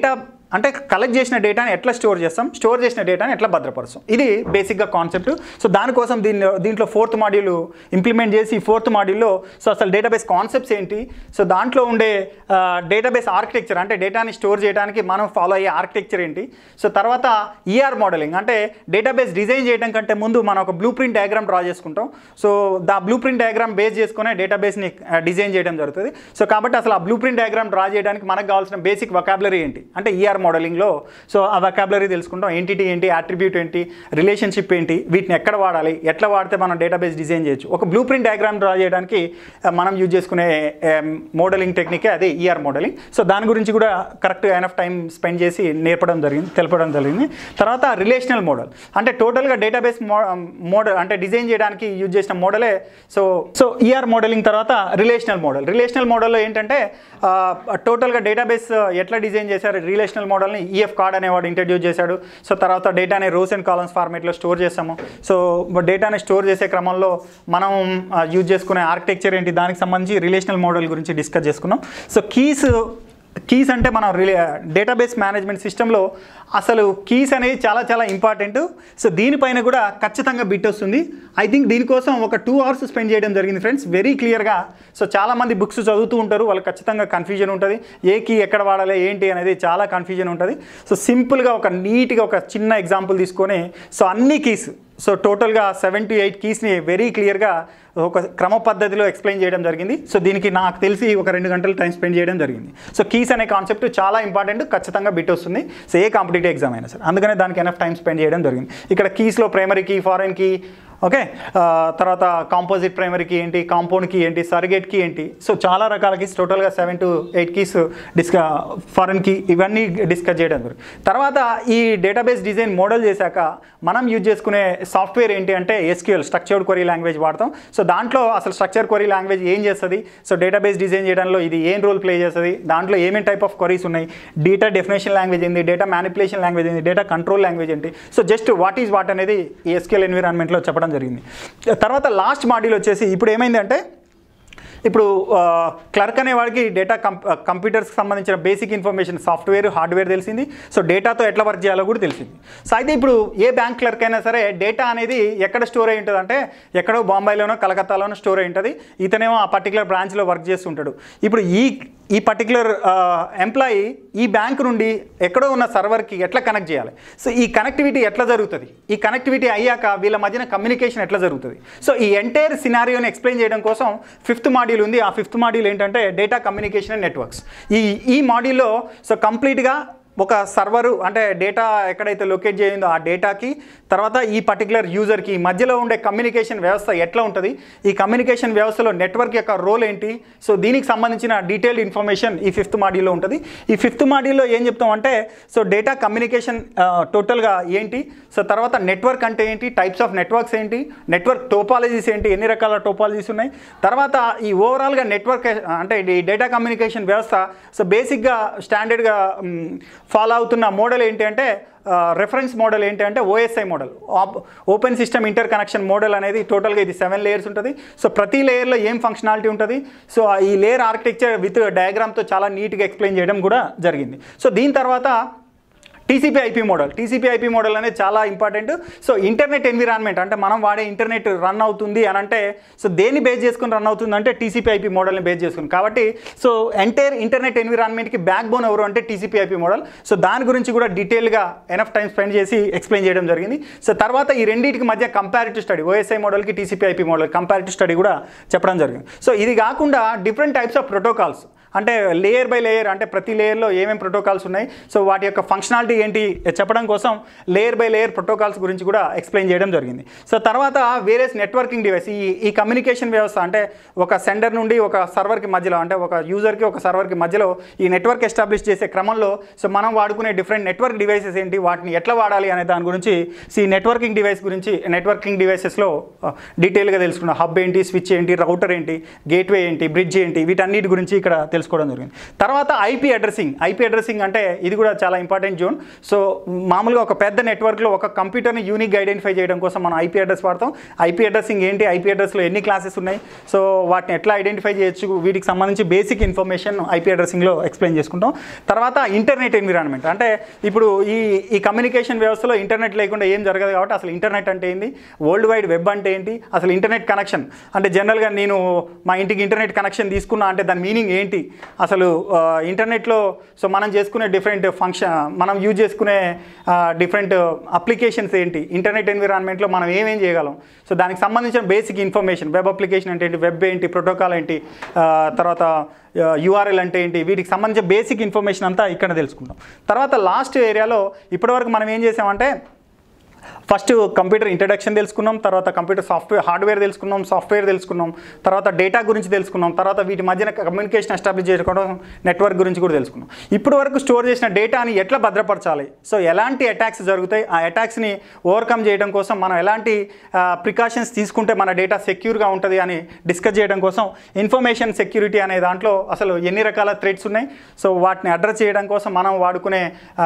అంటే కలెక్ట్ చేసిన డేటాని ఎట్లా స్టోర్ చేస్తాం స్టోర్ చేసిన డేటాని ఎట్లా భద్రపరుస్తాం ఇది బేసిక్గా కాన్సెప్ట్ సో దానికోసం దీన్ని దీంట్లో ఫోర్త్ మాడ్యూల్ ఇంప్లిమెంట్ చేసి ఫోర్త్ మాడ్యూల్లో సో అసలు డేటాబేస్ కాన్సెప్ట్స్ ఏంటి సో దాంట్లో ఉండే డేటాబేస్ ఆర్కిటెక్చర్ అంటే డేటాని స్టోర్ చేయడానికి మనం ఫాలో అయ్యే ఆర్కిటెక్చర్ ఏంటి సో తర్వాత ఈఆర్ మోడలింగ్ అంటే డేటాబేస్ డిజైన్ చేయడం కంటే ముందు మనం ఒక బ్లూ ప్రింట్ డయాగ్రామ్ డ్రా చేసుకుంటాం so the blueprint diagram base చేసుకునే డేటాబేస్ని డిజైన్ చేయడం జరుగుతుంది సో కాబట్టి అసలు ఆ బ్లూ ప్రింట్ డయాగ్రామ్ డ్రా చేయడానికి మనకు కావాల్సిన బేసిక్ వకాబులరీ ఏంటి అంటే ఈఆర్ మోడలింగ్లో సో ఆ వకాబులరీ తెలుసుకుంటాం ఎంటిటీ ఏంటి అట్రిబ్యూట్ ఏంటి రిలేషన్షిప్ ఏంటి వీటిని ఎక్కడ వాడాలి ఎట్లా వాడితే మనం డేటాబేస్ డిజైన్ చేయొచ్చు ఒక బ్లూ ప్రింట్ డయాగ్రామ్ డ్రా చేయడానికి ఆ, మనం యూజ్ చేసుకునే మోడలింగ్ టెక్నికే అదే ఈఆర్ మోడలింగ్ సో దాని గురించి కూడా కరెక్ట్ ఎనఫ్ టైం స్పెండ్ చేసి నేర్పడం జరిగింది తెలపడం జరిగింది తర్వాత రిలేషనల్ మోడల్ అంటే టోటల్గా డేటాబేస్ మోడల్ అంటే డిజైన్ చేయడానికి యూజ్ చేసిన మోడలే సో సో ఈఆర్ మోడలింగ్ తర్వాత రిలేషనల్ మోడల్ రిలేషనల్ మోడల్లో ఏంటంటే టోటల్గా డేటాబేస్ ఎట్లా డిజైన్ చేశారు రిలేషనల్ మోడల్ని ఈఎఫ్ కార్డ్ అనేవాడు ఇంట్రడ్యూస్ చేశాడు సో తర్వాత డేటాని రోస్ అండ్ కాలమ్స్ ఫార్మేట్లో స్టోర్ చేస్తాము సో డేటాని స్టోర్ చేసే క్రమంలో మనం యూజ్ చేసుకునే ఆర్కిటెక్చర్ ఏంటి దానికి సంబంధించి రిలేషనల్ మోడల్ గురించి డిస్కస్ చేసుకున్నాం సో కీస్ కీస్ అంటే మనం రిలే డేటాబేస్ మేనేజ్మెంట్ సిస్టంలో అసలు కీస్ అనేది చాలా చాలా ఇంపార్టెంట్ సో దీనిపైన కూడా ఖచ్చితంగా బిట్ వస్తుంది ఐ థింక్ దీనికోసం ఒక టూ అవర్స్ స్పెండ్ చేయడం జరిగింది ఫ్రెండ్స్ వెరీ క్లియర్గా సో చాలామంది బుక్స్ చదువుతూ ఉంటారు వాళ్ళకి ఖచ్చితంగా కన్ఫ్యూజన్ ఉంటుంది ఏ కీ ఎక్కడ వాడాలి ఏంటి అనేది చాలా కన్ఫ్యూజన్ ఉంటుంది సో సింపుల్గా ఒక నీట్గా ఒక చిన్న ఎగ్జాంపుల్ తీసుకొని సో అన్ని కీస్ సో టోటల్గా సెవెన్ టు ఎయిట్ కీస్ని వెరీ క్లియర్గా ఒక క్రమ పద్ధతిలో ఎక్స్ప్లెయిన్ చేయడం జరిగింది సో దీనికి నాకు తెలిసి ఒక రెండు గంటలు టైం స్పెండ్ చేయడం జరిగింది సో కీస్ అనే కాన్సెప్ట్ చాలా ఇంపార్టెంట్ ఖచ్చితంగా బిట్ వస్తుంది సో ఏ కాంపిటేటివ్ ఎగ్జామ్ అయినా సరే అందుకనే దానికి ఎనఫ్ టైం స్పెండ్ చేయడం జరిగింది ఇక్కడ కీస్లో primary key foreign key okay ఆ, తర్వాత కాంపోజిట్ ప్రైమరీ కీ ఏంటి కాంపౌండ్ కీ ఏంటి సర్గేట్ కీ ఏంటి సో చాలా రకాల కీస్ టోటల్గా సెవెన్ టు ఎయిట్ కీస్ డిస్క ఫారెన్ కీ ఇవన్నీ డిస్కస్ చేయడం జరుగుతుంది తర్వాత ఈ డేటాబేస్ డిజైన్ మోడల్ చేశాక మనం యూజ్ చేసుకునే సాఫ్ట్వేర్ ఏంటి అంటే ఎస్క్యూఎల్ స్ట్రక్చర్డ్ క్వరీ లాంగ్వేజ్ వాడతాం సో దాంట్లో అసలు స్ట్రక్చర్ క్వరీ లాంగ్వేజ్ ఏం చేస్తుంది సో డేటాబేస్ డిజైన్ చేయడంలో ఇది ఏం రోల్ ప్లే చేస్తుంది దాంట్లో ఏమేమి టైప్ ఆఫ్ క్వరీస్ ఉన్నాయి డేటా డెఫినేషన్ లాంగ్వేజ్ ఏంది డేటా మ్యానిపులేషన్ లాంగ్వేజ్ ఏంది డేటా కంట్రోల్ లాంగ్వేజ్ ఏంటి so just what is what అనేది ఈ ఎస్క్యూఎల్ ఎన్విరాన్మెంట్లో చెప్పడం జరిగింది తర్వాత లాస్ట్ మాడ్యూల్ వచ్చేసి ఇప్పుడు ఏమైందంటే ఇప్పుడు క్లర్క్ అనేవాడికి డేటా కం కంప్యూటర్స్కి సంబంధించిన బేసిక్ ఇన్ఫర్మేషన్ సాఫ్ట్వేర్ హార్డ్వేర్ తెలిసింది సో డేటాతో ఎట్లా వర్క్ చేయాలో కూడా తెలిసింది సో అయితే ఇప్పుడు ఏ బ్యాంక్ క్లర్క్ అయినా సరే డేటా అనేది ఎక్కడ స్టోర్ అయి ఉంటుంది అంటే ఎక్కడో బాంబేలోనో కలకత్తాలోనో స్టోర్ అయి ఉంటుంది ఇతనేమో ఆ పర్టికులర్ బ్రాంచ్లో వర్క్ చేస్తుంటాడు ఇప్పుడు ఈ ఈ పర్టికులర్ ఎంప్లాయీ ఈ బ్యాంక్ నుండి ఎక్కడో ఉన్న సర్వర్కి ఎట్లా కనెక్ట్ చేయాలి సో ఈ కనెక్టివిటీ ఎట్లా జరుగుతుంది ఈ కనెక్టివిటీ అయ్యాక వీళ్ళ మధ్యన కమ్యూనికేషన్ ఎట్లా జరుగుతుంది సో ఈ ఎంటైర్ సినారియోని ఎక్స్ప్లెయిన్ చేయడం కోసం ఫిఫ్త్ మాడ్యూల్ ఉంది ఆ ఫిఫ్త్ మాడ్యూల్ ఏంటంటే డేటా కమ్యూనికేషన్ అండ్ నెట్వర్క్స్ ఈ ఈ మాడ్యూల్లో సో కంప్లీట్గా ఒక సర్వరు అంటే డేటా ఎక్కడైతే లొకేట్ చేయిందో ఆ డేటాకి తర్వాత ఈ పర్టికులర్ యూజర్కి మధ్యలో ఉండే కమ్యూనికేషన్ వ్యవస్థ ఎట్లా ఉంటుంది ఈ కమ్యూనికేషన్ వ్యవస్థలో నెట్వర్క్ యొక్క రోల్ ఏంటి సో దీనికి సంబంధించిన డీటెయిల్డ్ ఇన్ఫర్మేషన్ ఈ ఫిఫ్త్ మాడ్యూల్లో ఉంటుంది ఈ ఫిఫ్త్ మాడ్యూల్లో ఏం చెప్తామంటే సో డేటా కమ్యూనికేషన్ టోటల్గా ఏంటి సో తర్వాత నెట్వర్క్ అంటే ఏంటి టైప్స్ ఆఫ్ నెట్వర్క్స్ ఏంటి నెట్వర్క్ టోపాలజీస్ ఏంటి ఎన్ని రకాల టోపాలజీస్ ఉన్నాయి తర్వాత ఈ ఓవరాల్గా నెట్వర్క్ అంటే ఈ డేటా కమ్యూనికేషన్ వ్యవస్థ సో బేసిక్గా స్టాండర్డ్గా ఫాలో అవుతున్న మోడల్ ఏంటి అంటే రెఫరెన్స్ మోడల్ ఏంటి అంటే OSI model open system interconnection model అనేది టోటల్గా ఇది సెవెన్ లేయర్స్ ఉంటుంది సో ప్రతి లేయర్లో ఏం ఫంక్షనాలిటీ ఉంటుంది సో ఈ లేయర్ ఆర్కిటెక్చర్ విత్ డయాగ్రామ్తో చాలా నీట్గా ఎక్స్ప్లెయిన్ చేయడం కూడా జరిగింది సో దీని తర్వాత TCP IP model TCP IP model అనేది చాలా ఇంపార్టెంట్ సో ఇంటర్నెట్ ఎన్విరాన్మెంట్ అంటే మనం వాడే ఇంటర్నెట్ రన్ అవుతుంది అని అంటే సో దేన్ని బేస్ చేసుకుని రన్ అవుతుంది అంటే టీసీపీ ఐపీ మోడల్ని బేస్ చేసుకుని కాబట్టి సో ఎంటైర్ ఇంటర్నెట్ ఎన్విరాన్మెంట్కి బ్యాక్ బోన్ ఎవరు అంటే టీసీపీ ఐపీ మోడల్ సో దాని గురించి కూడా డీటెయిల్గా ఎనఫ్ టైం స్పెండ్ చేసి ఎక్స్ప్లెయిన్ చేయడం జరిగింది సో తర్వాత ఈ రెండింటికి మధ్య కంపారిటివ్ స్టడీ ఓఎస్ఐ మోడల్కి TCP IP model comparative study కూడా చెప్పడం జరిగింది సో ఇది కాకుండా డిఫరెంట్ టైప్స్ ఆఫ్ ప్రోటోకాల్స్ అంటే లేయర్ బై లేయర్ అంటే ప్రతి లేయర్లో ఏమేమి ప్రోటోకాల్స్ ఉన్నాయి సో వాటి యొక్క ఫంక్షనాలిటీ ఏంటి చెప్పడం కోసం లేయర్ బై లేయర్ ప్రోటోకాల్స్ గురించి కూడా ఎక్స్ప్లెయిన్ చేయడం జరిగింది సో తర్వాత వేరియస్ నెట్వర్కింగ్ డివైస్ ఈ ఈ కమ్యూనికేషన్ వ్యవస్థ అంటే ఒక సెండర్ నుండి ఒక సర్వర్కి మధ్యలో అంటే ఒక యూజర్కి ఒక సర్వర్కి మధ్యలో ఈ నెట్వర్క్ ఎస్టాబ్లిష్ చేసే క్రమంలో సో మనం వాడుకునే డిఫరెంట్ నెట్వర్క్ డివైసెస్ ఏంటి వాటిని ఎట్లా వాడాలి అనే దాని గురించి సో ఈ నెట్వర్కింగ్ డివైస్ గురించి నెట్వర్కింగ్ డివైసెస్లో డీటెయిల్గా తెలుసుకున్నాం హబ్ ఏంటి స్విచ్ ఏంటి రౌటర్ ఏంటి గేట్వే ఏంటి బ్రిడ్జ్ ఏంటి వీటన్నిటి గురించి ఇక్కడ తెలుసు తెలుసుకోవడం జరిగింది తర్వాత ఐపీ అడ్రసింగ్ ఐపీ అడ్రసింగ్ అంటే ఇది కూడా చాలా ఇంపార్టెంట్ జోన్ సో మామూలుగా ఒక పెద్ద నెట్వర్క్లో ఒక కంప్యూటర్ని యూనిక్ ఐడెంటిఫై చేయడం కోసం మనం ఐపీ అడ్రస్ వాడతాం ఐపీ అడ్రసింగ్ ఏంటి ఐపీ అడ్రస్లో ఎన్ని క్లాసెస్ ఉన్నాయి సో వాటిని ఎట్లా ఐడెంటిఫై చేయొచ్చు వీటికి సంబంధించి బేసిక్ ఇన్ఫర్మేషన్ ఐపీ అడ్రసింగ్లో ఎక్స్ప్లెయిన్ చేసుకుంటాం తర్వాత ఇంటర్నెట్ ఎన్విరాన్మెంట్ అంటే ఇప్పుడు ఈ ఈ కమ్యూనికేషన్ వ్యవస్థలో ఇంటర్నెట్ లేకుండా ఏం జరగదు కాబట్టి అసలు ఇంటర్నెట్ అంటే ఏంటి వరల్డ్ వైడ్ వెబ్ అంటే ఏంటి అసలు ఇంటర్నెట్ కనెక్షన్ అంటే జనరల్గా నేను మా ఇంటికి ఇంటర్నెట్ కనెక్షన్ తీసుకున్నా అంటే దాని మీనింగ్ ఏంటి అసలు ఆ, ఇంటర్నెట్లో సో మనం చేసుకునే డిఫరెంట్ ఫంక్షన్ మనం యూజ్ చేసుకునే డిఫరెంట్ అప్లికేషన్స్ ఏంటి ఇంటర్నెట్ ఎన్విరాన్మెంట్లో మనం ఏమేం చేయగలం సో దానికి సంబంధించిన బేసిక్ ఇన్ఫర్మేషన్ వెబ్ అప్లికేషన్ అంటే ఏంటి వెబ్ ఏంటి ప్రోటోకాల్ ఏంటి ఆ, తర్వాత యూఆర్ఎల్ అంటే ఏంటి వీటికి సంబంధించిన బేసిక్ ఇన్ఫర్మేషన్ అంతా ఇక్కడ తెలుసుకుంటాం తర్వాత లాస్ట్ ఏరియాలో ఇప్పటివరకు మనం ఏం చేసామంటే ఫస్ట్ కంప్యూటర్ ఇంట్రడక్షన్ తెలుసుకున్నాం తర్వాత కంప్యూటర్ సాఫ్ట్వేర్ హార్డ్వేర్ తెలుసుకున్నాం సాఫ్ట్వేర్ తెలుసుకున్నాం తర్వాత డేటా గురించి తెలుసుకున్నాం తర్వాత వీటి మధ్యన కమ్యూనికేషన్ ఎస్టాబ్లిష్ చేసుకోవడం నెట్వర్క్ గురించి కూడా తెలుసుకున్నాం ఇప్పటి వరకు స్టోర్ చేసిన డేటాని ఎట్లా భద్రపరచాలి సో ఎలాంటి అటాక్స్ జరుగుతాయి ఆ అటాక్స్ని ఓవర్కమ్ చేయడం కోసం మనం ఎలాంటి ప్రికాషన్స్ తీసుకుంటే మన డేటా సెక్యూర్గా ఉంటుంది అని డిస్కస్ చేయడం కోసం ఇన్ఫర్మేషన్ సెక్యూరిటీ అనే దాంట్లో అసలు ఎన్ని రకాల థ్రెడ్స్ ఉన్నాయి సో వాటిని అడ్రస్ చేయడం కోసం మనం వాడుకునే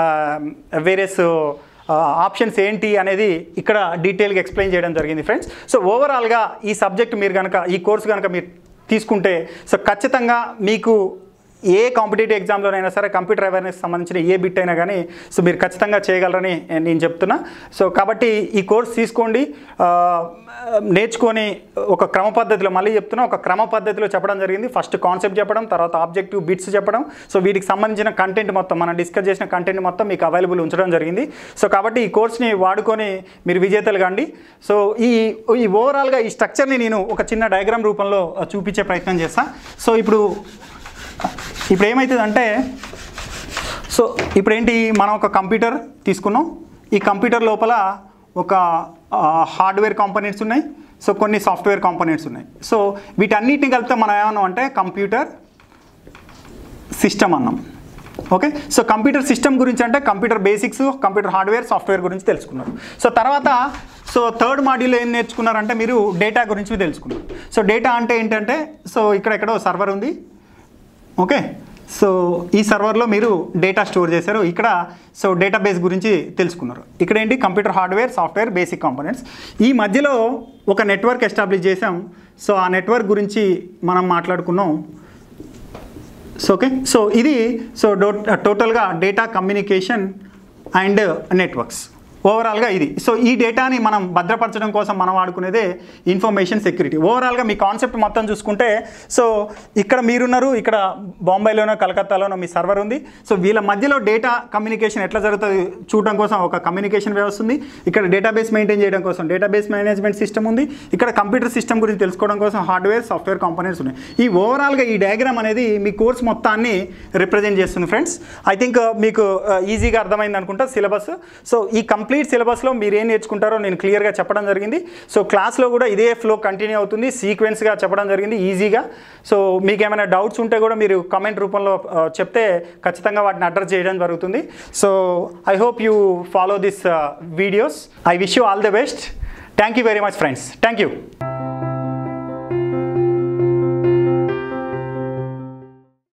వేరియస్ ఆప్షన్స్ ఏంటి అనేది ఇక్కడ డీటెయిల్గా ఎక్స్ప్లెయిన్ చేయడం జరిగింది ఫ్రెండ్స్ సో ఓవరాల్గా ఈ సబ్జెక్ట్ మీరు కనుక ఈ కోర్స్ కనుక మీరు తీసుకుంటే సో ఖచ్చితంగా మీకు ఏ కాంపిటేటివ్ ఎగ్జామ్లోనైనా సరే కంప్యూటర్ అవేర్నెస్ సంబంధించిన ఏ బిట్ అయినా కానీ సో మీరు ఖచ్చితంగా చేయగలరని నేను చెప్తున్నా సో కాబట్టి ఈ కోర్స్ తీసుకోండి ఆ, నేర్చుకొని ఒక క్రమ పద్ధతిలో మళ్ళీ చెప్తున్నా ఒక క్రమ పద్ధతిలో చెప్పడం జరిగింది ఫస్ట్ కాన్సెప్ట్ చెప్పడం తర్వాత ఆబ్జెక్టివ్ బిట్స్ చెప్పడం సో వీటికి సంబంధించిన కంటెంట్ మొత్తం మనం డిస్కస్ చేసిన కంటెంట్ మొత్తం మీకు అవైలబుల్ ఉంచడం జరిగింది సో కాబట్టి ఈ కోర్స్ని వాడుకొని మీరు విజేతలు కండి సో ఈ ఈ ఓవరాల్గా ఈ స్ట్రక్చర్ని నేను ఒక చిన్న డయాగ్రామ్ రూపంలో ఆ, చూపించే ప్రయత్నం చేస్తాను సో ఇప్పుడు ఇప్పుడు ఏమవుతుందంటే సో ఇప్పుడు ఏంటి మనం ఒక కంప్యూటర్ తీసుకున్నాం ఈ కంప్యూటర్ లోపల ఒక హార్డ్వేర్ కాంపోనెంట్స్ ఉన్నాయి సో కొన్ని సాఫ్ట్వేర్ కాంపోనెంట్స్ ఉన్నాయి సో వీటన్నిటిని కలిపితే మనం ఏమన్నాం అంటే కంప్యూటర్ సిస్టమ్ అన్నాం ఓకే సో కంప్యూటర్ సిస్టమ్ గురించి అంటే computer basics computer hardware software గురించి తెలుసుకున్నారు సో తర్వాత సో థర్డ్ మాడ్యూల్ ఏం నేర్చుకున్నారంటే మీరు డేటా గురించి తెలుసుకున్నారు సో డేటా అంటే ఏంటంటే సో ఇక్కడ ఎక్కడో సర్వర్ ఉంది ఓకే సో ఈ సర్వర్లో మీరు డేటా స్టోర్ చేశారు ఇక్కడ సో డేటాబేస్ గురించి తెలుసుకున్నారు ఇక్కడ ఏంటి computer hardware software basic components ఈ మధ్యలో ఒక నెట్వర్క్ ఎస్టాబ్లిష్ చేసాం సో ఆ నెట్వర్క్ గురించి మనం మాట్లాడుకున్నాం సో ఓకే సో ఇది సో డో టోటల్గా డేటా కమ్యూనికేషన్ అండ్ నెట్వర్క్స్ ఓవరాల్గా ఇది సో ఈ డేటాని మనం భద్రపరచడం కోసం మనం వాడుకునేదే ఇన్ఫర్మేషన్ సెక్యూరిటీ ఓవరాల్గా మీ కాన్సెప్ట్ మొత్తం చూసుకుంటే సో ఇక్కడ మీరున్నారు ఇక్కడ బాంబేలోనో కలకత్తాలోనో మీ సర్వర్ ఉంది సో వీళ్ళ మధ్యలో డేటా కమ్యూనికేషన్ ఎట్లా జరుగుతుంది చూడడం కోసం ఒక కమ్యూనికేషన్ వ్యవస్థ ఉంది ఇక్కడ డేటాబేస్ మెయింటైన్ చేయడం కోసం డేటాబేస్ మేనేజ్మెంట్ సిస్టమ్ ఉంది ఇక్కడ కంప్యూటర్ సిస్టమ్ గురించి తెలుసుకోవడం కోసం హార్డ్వేర్ సాఫ్ట్వేర్ కాంపోనెంట్స్ ఉన్నాయి ఈ ఓవరాల్గా ఈ డయాగ్రామ్ అనేది మీ కోర్స్ మొత్తాన్ని రిప్రజెంట్ చేస్తుంది ఫ్రెండ్స్ ఐ థింక్ మీకు ఈజీగా అర్థమైంది అనుకుంటా సిలబస్ సో ఈ కంప్లీట్ సిలబస్లో మీరు ఏం నేర్చుకుంటారో నేను క్లియర్గా చెప్పడం జరిగింది సో క్లాస్లో కూడా ఇదే ఫ్లో కంటిన్యూ అవుతుంది సీక్వెన్స్గా చెప్పడం జరిగింది ఈజీగా సో మీకు ఏమైనా డౌట్స్ ఉంటే కూడా మీరు కమెంట్ రూపంలో ఆ, చెప్తే ఖచ్చితంగా వాటిని అడ్రస్ చేయడం జరుగుతుంది so I hope you follow this videos I wish you all the best thank you very much friends thank you